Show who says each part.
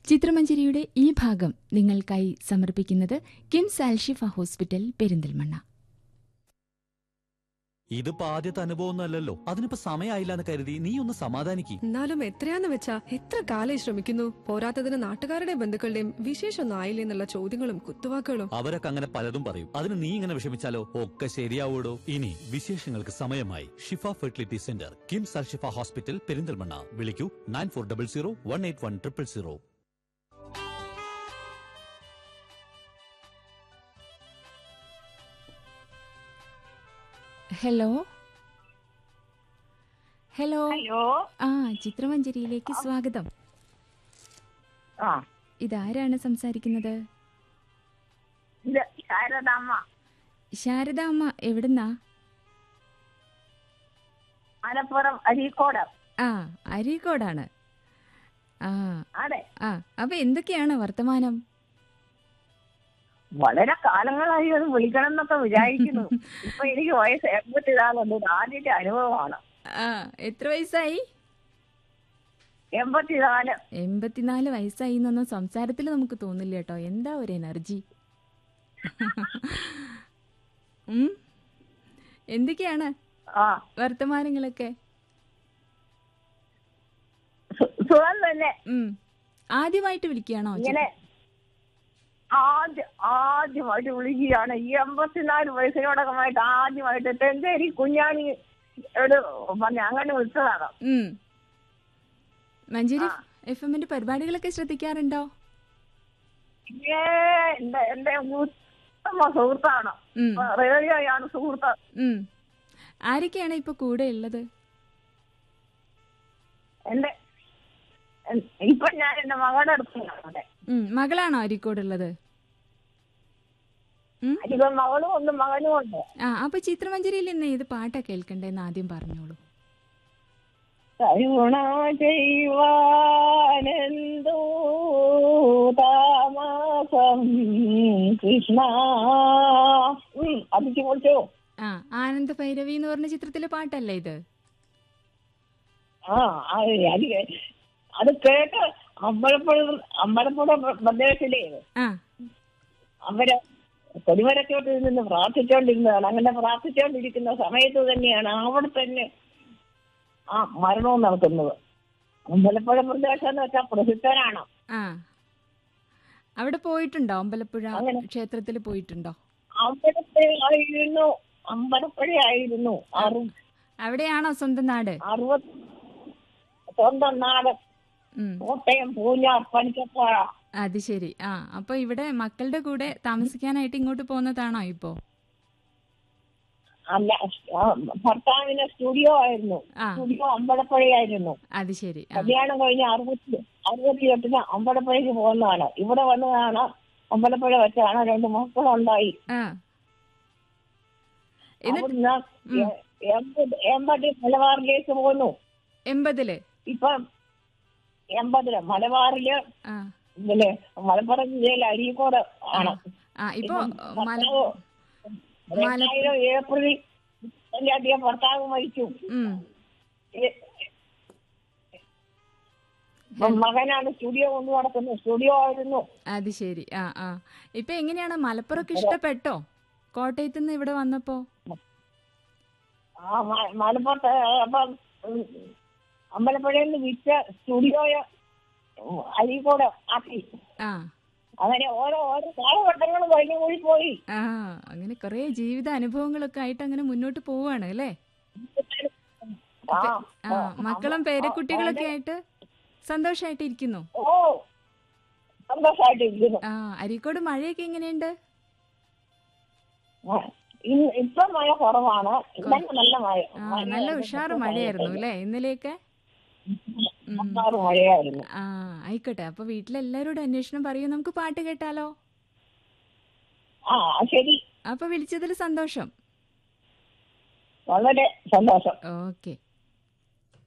Speaker 1: ചിത്രമഞ്ചേരിയുടെ ഈ ഭാഗം നിങ്ങൾക്കായി സമർപ്പിക്കുന്നത് കിംസ് അൽഷിഫ ഹോസ്പിറ്റൽ പെരിന്തൽമണ്ണ
Speaker 2: ഇതിപ്പോ ആദ്യത്തെ അനുഭവമൊന്നും അല്ലല്ലോ അതിനിപ്പോ സമയമായില്ല എന്ന് കരുതി നീ ഒന്ന് സമാധാനിക്ക്
Speaker 3: എന്നാലും എത്രയാന്ന് വെച്ചാ എത്ര കാലായി ശ്രമിക്കുന്നു പോരാത്തതിന് നാട്ടുകാരുടെയും ബന്ധുക്കളുടെയും വിശേഷമൊന്നും ആയില്ലേ എന്നുള്ള ചോദ്യങ്ങളും കുത്തുവാക്കുകളും
Speaker 2: അവരൊക്കെ അങ്ങനെ പലതും പറയും അതിന് നീ ഇങ്ങനെ വിഷമിച്ചാലോ ഒക്കെ ശരിയാവൂടോ ഇനി വിശേഷങ്ങൾക്ക് സമയമായി Shifa fertility centre KIMS Al Shifa hospital Perinthalmanna വിളിക്കൂ nine four double zero one eight one triple zero
Speaker 1: hello hello
Speaker 4: hello
Speaker 1: ആ ചിത്രമഞ്ചേരിയിലേക്ക് സ്വാഗതം
Speaker 4: ആ
Speaker 1: ഇതാരാണ് സംസാരിക്കുന്നത്
Speaker 4: ഇത് ശാരദാമ്മ
Speaker 1: ശാരദ അമ്മ എവിടുന്നാ
Speaker 4: മലപ്പുറം അരീക്കോട്
Speaker 1: ആ അരീക്കോടാണ് ആ
Speaker 4: അതെ
Speaker 1: ആ അപ്പൊ എന്തൊക്കെയാണ് വർത്തമാനം
Speaker 4: വളരെ കാലങ്ങളായി അത് വിളിക്കണം എന്നൊക്കെ വിചാരിക്കുന്നു ഇപ്പൊ എനിക്ക് വയസ്സ് എൺപത്തിനാലുണ്ട് ഇത് ആദ്യത്തെ അനുഭവമാണ്
Speaker 1: ആ എത്ര വയസ്സായി
Speaker 4: എൺപത്തിനാല്
Speaker 1: എൺപത്തിനാല് വയസ്സായി എന്നൊന്നും സംസാരത്തിൽ നമുക്ക് തോന്നില്ല കേട്ടോ എന്താ ഒരു എനർജി ഉം? എന്തൊക്കെയാണ്
Speaker 4: ആ
Speaker 1: വർത്തമാനങ്ങളൊക്കെ
Speaker 4: സു- സുഖം തന്നെ
Speaker 1: ഉം. ആദ്യമായിട്ട് വിളിക്കുകയാണോ
Speaker 4: ഇങ്ങനെ ആദ്യ ആദ്യമായിട്ട് വിളിക്കുകയാണ് ഈ എൺപത്തിനാല് വയസ്സിനോടകമായിട്ട് ആദ്യമായിട്ട് തെന്തേരി കുഞ്ഞാണി ഒരു പറഞ്ഞ അങ്ങനെ വിളിച്ചതാണ്
Speaker 1: ഉം. മഞ്ചേരി
Speaker 4: ആ.
Speaker 1: എഫ് എമ്മിന്റെ പരിപാടികളൊക്കെ ശ്രദ്ധിക്കാറുണ്ടോ
Speaker 4: ഏ എന്റെ എന്റെ ഉത്തമ സുഹൃത്താണ്
Speaker 1: ഉം.
Speaker 4: റേഡിയോയാണ് സുഹൃത്ത്
Speaker 1: ഉം. ആരൊക്കെയാണ് ഇപ്പൊ കൂടെ ഉള്ളത്
Speaker 4: എന്റെ എൻ- ഇപ്പൊ ഞാൻ എന്റെ മകളുടെ അടുത്താണ് അവിടെ
Speaker 1: ഉം. മകളാണോ അരിക്കോടുള്ളത് ഉം?
Speaker 4: ഇപ്പൊ മകളും ഉണ്ട് മകനും ഉണ്ട്
Speaker 1: ആ അപ്പൊ ചിത്രമഞ്ചേരിയിൽ ഇന്ന് ഏത് പാട്ടാ കേൾക്കണ്ടേന്ന് ആദ്യം പറഞ്ഞോളൂ
Speaker 4: കരുണ ചെയ്യുവാനെന്തോ താമസം കൃഷ്ണ ഉം, അതിച്ച് കൊടുത്തു
Speaker 1: ആ ആനന്ദ ഭൈരവി എന്ന് പറഞ്ഞ ചിത്രത്തിലെ പാട്ടല്ലേ ഇത്
Speaker 4: ആ അത് അത് കേ- അത് കേട്ട് അമ്പലപ്പുഴ അമ്പലപ്പുഴ പ്രദേശത്തിലേ
Speaker 1: ആ
Speaker 4: അവര് കൊടിമരത്തോട്ട് നിന്ന് പ്രാർത്ഥിച്ചുകൊണ്ടിരുന്നതാണ് അങ്ങനെ പ്രാർത്ഥിച്ചുകൊണ്ടിരിക്കുന്ന സമയത്ത് തന്നെയാണ് അവിടെ തന്നെ ആ മരണവും നടക്കുന്നത് അമ്പലപ്പുഴ പ്രദേശം എന്ന് വെച്ചാൽ പ്രസിദ്ധനാണ്
Speaker 1: ആ അവിടെ പോയിട്ടുണ്ടോ അമ്പലപ്പുഴ
Speaker 4: അങ്ങനെ.
Speaker 1: ക്ഷേത്രത്തിൽ പോയിട്ടുണ്ടോ
Speaker 4: അമ്പലപ്പുഴയായിരുന്നു അമ്പലപ്പുഴയായിരുന്നു അറു
Speaker 1: അവിടെയാണോ സ്വന്തം നാട്
Speaker 4: അറുപത് സ്വന്തം നാട്
Speaker 1: ഉം.
Speaker 4: കോട്ടയം പൂഞ്ഞാർ പനിക്കപ്പാറ
Speaker 1: അത് ശരി ആ അപ്പൊ ഇവിടെ മക്കളുടെ കൂടെ താമസിക്കാനായിട്ട് ഇങ്ങോട്ട് പോകുന്നതാണോ ഇപ്പോ
Speaker 4: അല്ല ആ, ഭർത്താവിന് സ്റ്റുഡിയോ ആയിരുന്നു
Speaker 1: ആ
Speaker 4: സ്റ്റുഡിയോ അമ്പലപ്പുഴയായിരുന്നു
Speaker 1: അത് ശരി ആ
Speaker 4: കല്യാണം കഴിഞ്ഞ് അറുപത്തി അറുപത്തി എട്ടിന് അമ്പലപ്പുഴയ്ക്ക് പോകുന്നതാണ് ഇവിടെ വന്നതാണ് അമ്പലപ്പുഴ വെച്ചാണ് രണ്ട് മക്കളുണ്ടായി
Speaker 1: ആ എന്നിട്ട്
Speaker 4: അവിടുന്ന്
Speaker 1: ഉം.
Speaker 4: എ- എൺപത് എൺപത് മലബാറിലേക്ക് പോന്നു
Speaker 1: എൺപതില്
Speaker 4: ഇപ്പൊ എൺപതില് മലബാറില്
Speaker 1: ആ
Speaker 4: പിന്നെ മലപ്പുറം ജില്ലയിൽ അരീക്കോട് ആണ്
Speaker 1: ആ ഇപ്പൊ
Speaker 4: ഇപ്പം
Speaker 1: മല
Speaker 4: ഭർത്താവ് രണ്ടായിരം ഏപ്രിൽ അഞ്ചാം തീയതി ഭർത്താവ് മരിച്ചു
Speaker 1: ഉം
Speaker 4: ഏ- ഇപ്പം മകനാണ് സ്റ്റുഡിയോ കൊണ്ടു നടക്കുന്നത് സ്റ്റുഡിയോ ആയിരുന്നു
Speaker 1: അത് ശരി ആ ആ ഇപ്പൊ എങ്ങനെയാണ് മലപ്പുറമൊക്കെ ഇഷ്ടപ്പെട്ടോ കോട്ടയത്ത് നിന്ന് ഇവിടെ വന്നപ്പോ
Speaker 4: ആ മ- മലപ്പുറത്ത് അപ്പം ഉം, അമ്പലപ്പുഴയിൽ നിന്ന് വിറ്റ സ്റ്റുഡിയോയെ ഉം, അരീക്കോട് ആക്കി
Speaker 1: ആ
Speaker 4: അങ്ങനെ ഓരോ ഓരോ കാലഘട്ടങ്ങൾ കഴിഞ്ഞു കൂടി പോയി
Speaker 1: ആ അങ്ങനെ കുറെ ജീവിത അനുഭവങ്ങളൊക്കെ ആയിട്ട് അങ്ങനെ മുന്നോട്ട് പോവാണ് അല്ലേ
Speaker 4: ആ
Speaker 1: ആ മക്കളും പേരക്കുട്ടികളൊക്കെ ആയിട്ട് സന്തോഷായിട്ട് ഇരിക്കുന്നു
Speaker 4: ഓ സന്തോഷമായിട്ടിരിക്കുന്നു
Speaker 1: ആ അരീക്കോട് മഴയൊക്കെ എങ്ങനെയുണ്ട്
Speaker 4: ആ, ഇന്ന് ഇപ്പൊ മഴ കുറവാണ് ഇന്നലെ നല്ല മഴ
Speaker 1: ആ നല്ല ഉഷാറ് മഴയായിരുന്നു അല്ലേ ഇന്നലെയൊക്കെ ഉം.
Speaker 4: ഉഷാറ് മഴയായിരുന്നു
Speaker 1: ആ ആയിക്കോട്ടെ അപ്പൊ വീട്ടിലെല്ലാരോടും അന്വേഷണം പറയൂ നമുക്ക് പാട്ട് കേട്ടാലോ
Speaker 4: ആ ശരി
Speaker 1: അപ്പൊ വിളിച്ചതിൽ സന്തോഷം
Speaker 4: വളരെ സന്തോഷം
Speaker 1: ഓക്കെ